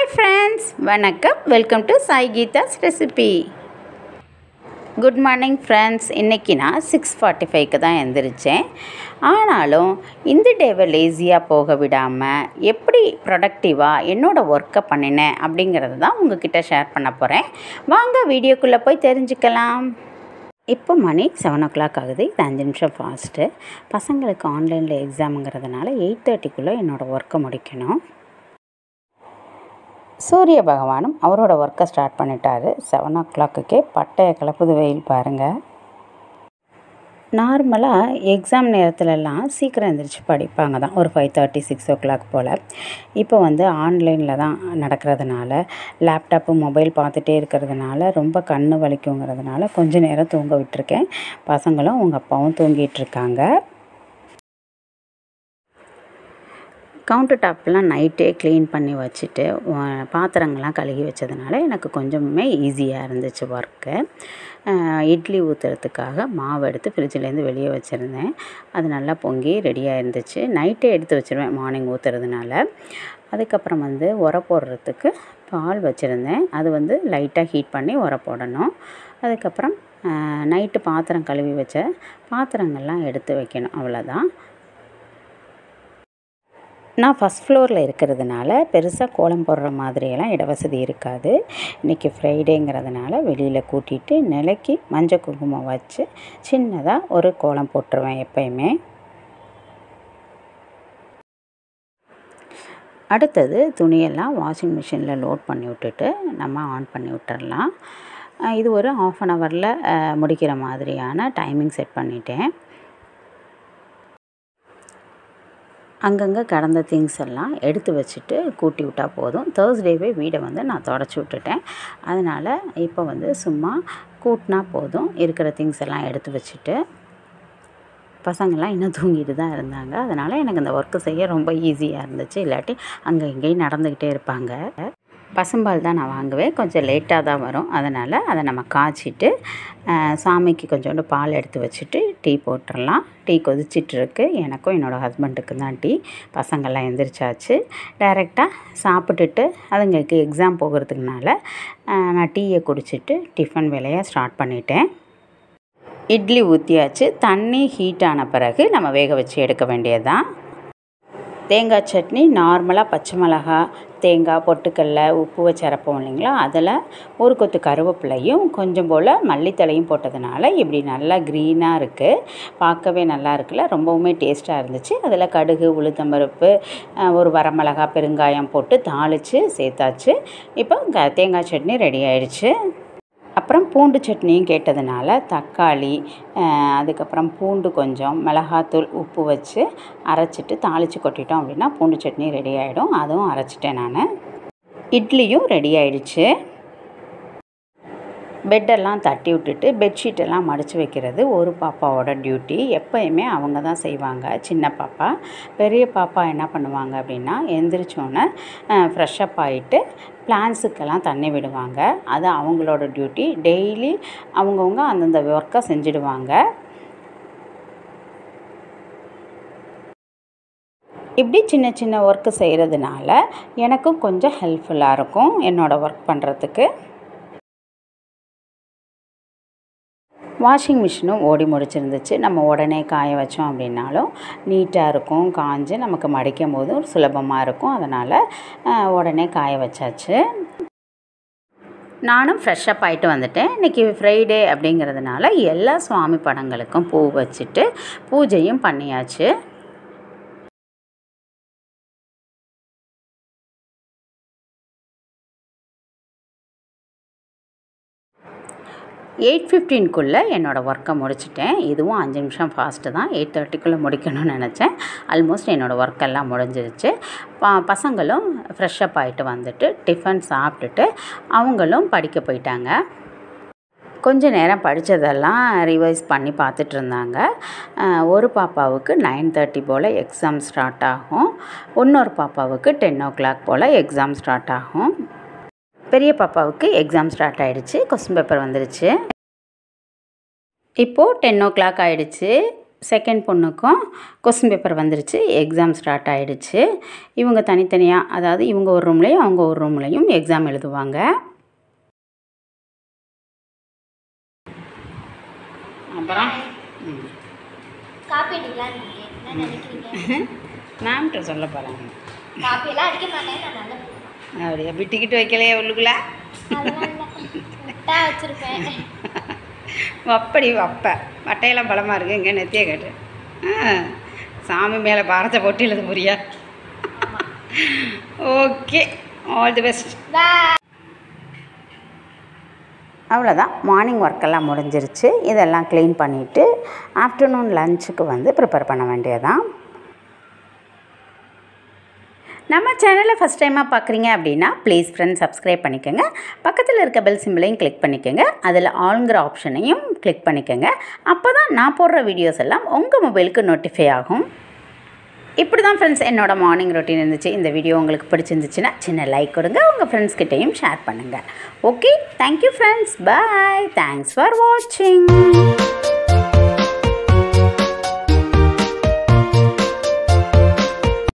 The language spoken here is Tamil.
ஹாய் ஃப்ரெண்ட்ஸ் வணக்கம் welcome to Sai Geetha's recipe good morning friends இன்றைக்கி நான் சிக்ஸ் ஃபார்ட்டி ஃபைவ்க்கு தான் எழுந்திரிச்சேன் ஆனாலும் இந்த டேவை லேசியாக போக விடாமல் எப்படி ப்ரொடக்டிவாக என்னோடய ஒர்க்கை பண்ணினேன் அப்படிங்கிறது தான் உங்ககிட்ட ஷேர் பண்ண போகிறேன் வாங்க வீடியோக்குள்ளே போய் தெரிஞ்சுக்கலாம் இப்போ மணி செவன் ஓ கிளாக் ஆகுது இது அஞ்சு நிமிஷம் ஃபாஸ்ட்டு பசங்களுக்கு ஆன்லைனில் எக்ஸாமுங்கிறதுனால எயிட் தேர்ட்டிக்குள்ளே என்னோடய ஒர்க்கை முடிக்கணும் சூரிய பகவானும் அவரோட ஒர்க்கை ஸ்டார்ட் பண்ணிட்டாரு செவன் ஓ கிளாக்குக்கே பட்டைய கிளப்புது வெயில் பாருங்கள் நார்மலாக எக்ஸாம் நேரத்துலலாம் சீக்கிரம் எழுந்திரிச்சு படிப்பாங்க தான் ஒரு five thirty six o'clock போல் இப்போ வந்து ஆன்லைனில் தான் நடக்கிறதுனால லேப்டாப்பு மொபைல் பார்த்துட்டே இருக்கிறதுனால ரொம்ப கண் வலிக்குங்கிறதுனால கொஞ்ச நேரம் தூங்க விட்டுருக்கேன் பசங்களும் உங்கள் அப்பாவும் தூங்கிட்டு இருக்காங்க கவுண்டர் டாப்லாம் நைட்டே க்ளீன் பண்ணி வச்சுட்டு வ- பாத்திரங்கள்லாம் கழுகி வச்சதுனால எனக்கு கொஞ்சமே ஈஸியாக இருந்துச்சு ஒர்க்கு இட்லி ஊற்றுறதுக்காக மாவு எடுத்து ஃப்ரிட்ஜிலேருந்து வெளியே வச்சுருந்தேன் அது நல்லா பொங்கி ரெடியாக இருந்துச்சு நைட்டே எடுத்து வச்சுருவேன் மார்னிங் ஊற்றுறதுனால அதுக்கப்புறம் வந்து உர போடுறதுக்கு பால் வச்சுருந்தேன் அது வந்து லைட்டாக ஹீட் பண்ணி உர போடணும் அதுக்கப்புறம் நைட்டு பாத்திரம் கழுவி வச்ச பாத்திரங்கள்லாம் எடுத்து வைக்கணும் அவ்வளோதான் நான் ஃபஸ்ட் ஃப்ளோரில் இருக்கிறதுனால பெருசாக கோலம் போடுற மாதிரியெல்லாம் இடவசதி இருக்காது இன்றைக்கி ஃப்ரைடேங்கிறதுனால வெளியில் கூட்டிகிட்டு நிலைக்கு மஞ்சள் குங்குமம் வச்சு சின்னதாக ஒரு கோலம் போட்டுருவேன் எப்பயுமே அடுத்தது துணியெல்லாம் வாஷிங் மிஷினில் லோட் பண்ணி விட்டுட்டு நம்ம ஆன் பண்ணி விட்டுறலாம் அஹ் இது ஒரு ஆஃப் அன் ஹவரில் முடிக்கிற மாதிரியான டைமிங் செட் பண்ணிட்டேன் அங்கங்கே கடந்த திங்ஸ் எல்லாம் எடுத்து வச்சுட்டு கூட்டி விட்டால் போதும் தேர்ஸ்டேவே வீடை வந்து நான் தொடச்சி விட்டுட்டேன் அதனால் இப்போ வந்து சும்மா கூட்டினா போதும் இருக்கிற திங்ஸ் எல்லாம் எடுத்து வச்சுட்டு பசங்கள்லாம் இன்னும் தூங்கிட்டு தான் இருந்தாங்க அதனால் எனக்கு இந்த ஒர்க்கு செய்ய ரொம்ப ஈஸியாக இருந்துச்சு இல்லாட்டி அங்கே இங்கேயும் நடந்துக்கிட்டே இருப்பாங்க பசும்பால் தான் நான் வாங்குவேன் கொஞ்சம் லேட்டாக தான் வரும் அதனால் அதை நம்ம காய்ச்சிட்டு அஹ், சாமிக்கு கொஞ்சோண்டு பால் எடுத்து வச்சுட்டு டீ போட்டுடலாம் டீ கொதிச்சிட்ருக்கு எனக்கும் என்னோடய ஹஸ்பண்டுக்கும் தான் டீ பசங்கள்லாம் எந்திரிச்சாச்சு டைரெக்டாக சாப்பிட்டுட்டு அதுங்களுக்கு எக்ஸாம் போகிறதுக்குனால அஹ், நான் டீயை குடிச்சிட்டு டிஃபன் வேலையை ஸ்டார்ட் பண்ணிட்டேன் இட்லி ஊற்றியாச்சு தண்ணி ஹீட் ஆன பிறகு நம்ம வேக வச்சு எடுக்க வேண்டியதுதான் தேங்காய் சட்னி நார்மலாக பச்சை மிளகா தேங்காய் பொட்டுக்கடல உப்பு வச்சு அரைப்போம் இல்லைங்களா அதில் ஒரு கொத்து கருவேப்பிலையும் கொஞ்சம் போல் மல்லித்தலையும் போட்டதுனால இப்படி நல்லா க்ரீனாக இருக்குது பார்க்கவே நல்லா இருக்குல்ல ரொம்பவுமே டேஸ்ட்டாக இருந்துச்சு அதில் கடுகு உளுத்தம்பருப்பு அஹ், ஒரு வரமிளகா பெருங்காயம் போட்டு தாளித்து சேர்த்தாச்சு இப்போ க- தேங்காய் சட்னி ரெடி ஆயிடுச்சு அப்புறம் பூண்டு சட்னியும் கேட்டதுனால தக்காளி அஹ், அதுக்கப்புறம் பூண்டு கொஞ்சம் மிளகாத்தூள் உப்பு வச்சு அரைச்சிட்டு தாளித்து கொட்டிட்டோம் அப்படின்னா பூண்டு சட்னி ரெடி ஆகிடும் அதுவும் அரைச்சிட்டேன் நான் இட்லியும் ரெடி ஆயிடுச்சு பெட்டெல்லாம் தட்டி விட்டுட்டு பெட்ஷீட்டெல்லாம் மடித்து வைக்கிறது ஒரு பாப்பாவோட டியூட்டி எப்பயுமே அவங்க தான் செய்வாங்க சின்ன பாப்பா பெரிய பாப்பா என்ன பண்ணுவாங்க அப்படின்னா எந்திரிச்சோன்னே ஃப்ரெஷ்அப் ஆகிட்டு பிளான்ஸுக்கெல்லாம் தண்ணி விடுவாங்க அது அவங்களோட டியூட்டி டெய்லி அவங்கவுங்க அந்தந்த ஒர்க்கை செஞ்சுடுவாங்க இப்படி சின்ன சின்ன ஒர்க்கு செய்கிறதுனால எனக்கும் கொஞ்சம் ஹெல்ப்ஃபுல்லாக இருக்கும் என்னோடய ஒர்க் பண்ணுறதுக்கு வாஷிங் மிஷினும் ஓடி முடிச்சிருந்துச்சு நம்ம உடனே காய வச்சோம் அப்படின்னாலும் நீட்டாக இருக்கும் காஞ்சு நமக்கு மடிக்கும் போதும் சுலபமாக இருக்கும் அதனால் அஹ், உடனே காய வச்சாச்சு நானும் ஃப்ரெஷ்அப் ஆகிட்டு வந்துட்டேன் இன்றைக்கி ஃப்ரைடே அப்படிங்கிறதுனால எல்லா சுவாமி படங்களுக்கும் பூ வச்சுட்டு பூஜையும் பண்ணியாச்சு எயிட் ஃபிஃப்டீன்குள்ளே என்னோடய ஒர்க்கை முடிச்சிட்டேன் இதுவும் அஞ்சு நிமிஷம் ஃபாஸ்ட்டு தான் எயிட் தேர்ட்டிக்குள்ளே முடிக்கணும்னு நினச்சேன் ஆல்மோஸ்ட் என்னோடய ஒர்க்கெல்லாம் முடிஞ்சிருச்சு ப பசங்களும் ஃப்ரெஷ்அப் ஆகிட்டு வந்துட்டு டிஃபன் சாப்பிட்டுட்டு அவங்களும் படிக்க போயிட்டாங்க கொஞ்ச நேரம் படித்ததெல்லாம் ரிவைஸ் பண்ணி பார்த்துட்டு இருந்தாங்க அஹ், ஒரு பாப்பாவுக்கு நைன் தேர்ட்டி போல் எக்ஸாம் ஸ்டார்ட் ஆகும் இன்னொரு பாப்பாவுக்கு டென் ஓ கிளாக் போல் எக்ஸாம் ஸ்டார்ட் ஆகும் பெரிய பாப்பாவுக்கு எக்ஸாம் ஸ்டார்ட் ஆயிடுச்சு கொஸ்டின் பேப்பர் வந்துருச்சு இப்போது டென் ஓ கிளாக் ஆயிடுச்சு செகண்ட் பொண்ணுக்கும் கொஸ்டின் பேப்பர் வந்துருச்சு எக்ஸாம் ஸ்டார்ட் ஆகிடுச்சு இவங்க தனித்தனியாக அதாவது இவங்க ஒரு ரூம்லேயும் அவங்க ஒரு ரூம்லேயும் எக்ஸாம் எழுதுவாங்க அப்புறம் காப்பி அடிக்கலான்னு இருக்கேன் என்ன நினைக்கிறீங்க மேம்கிட்ட சொல்ல போகிறாங்க காப்பியெல்லாம் அடிக்க மாட்டேன் நான் நல்லா அப்படியா விட்டுக்கிட்டு வைக்கலையே உள்ளுக்குள்ள அதெல்லாம் இல்லை விட்டா வச்சுருப்பேன் அப்படி வப்ப வட்டையெல்லாம் பலமாக இருக்கு இங்கே நெத்திய கேட்டு ஆ சாமி மேலே பாரத்தை போட்டு எழுத புரியா okay all the best bye அவ்வளோதான் மார்னிங் ஒர்க்கெல்லாம் முடிஞ்சிருச்சு இதெல்லாம் க்ளீன் பண்ணிவிட்டு ஆஃப்டர்நூன் லஞ்சுக்கு வந்து ப்ரிப்பேர் பண்ண வேண்டியதான் நம்ம சேனலை ஃபஸ்ட் டைமாக பார்க்குறீங்க அப்படின்னா ப்ளீஸ் ஃப்ரெண்ட் சப்ஸ்கிரைப் பண்ணிக்கோங்க பக்கத்தில் இருக்க பெல் சிம்பிளையும் கிளிக் பண்ணிக்கோங்க அதில் ஆளுங்கிற ஆப்ஷனையும் கிளிக் பண்ணிக்கோங்க அப்போ தான் நான் போடுற வீடியோஸ் எல்லாம் உங்கள் மொபைலுக்கு நோட்டிஃபை ஆகும் இப்படி தான் ஃப்ரெண்ட்ஸ் என்னோட மார்னிங் ரொட்டீன் இருந்துச்சு இந்த வீடியோ உங்களுக்கு பிடிச்சிருந்துச்சுன்னா சின்ன லைக் கொடுங்க உங்கள் ஃப்ரெண்ட்ஸ்கிட்டையும் ஷேர் பண்ணுங்கள் okay thank you friends bye thanks for வாட்சிங்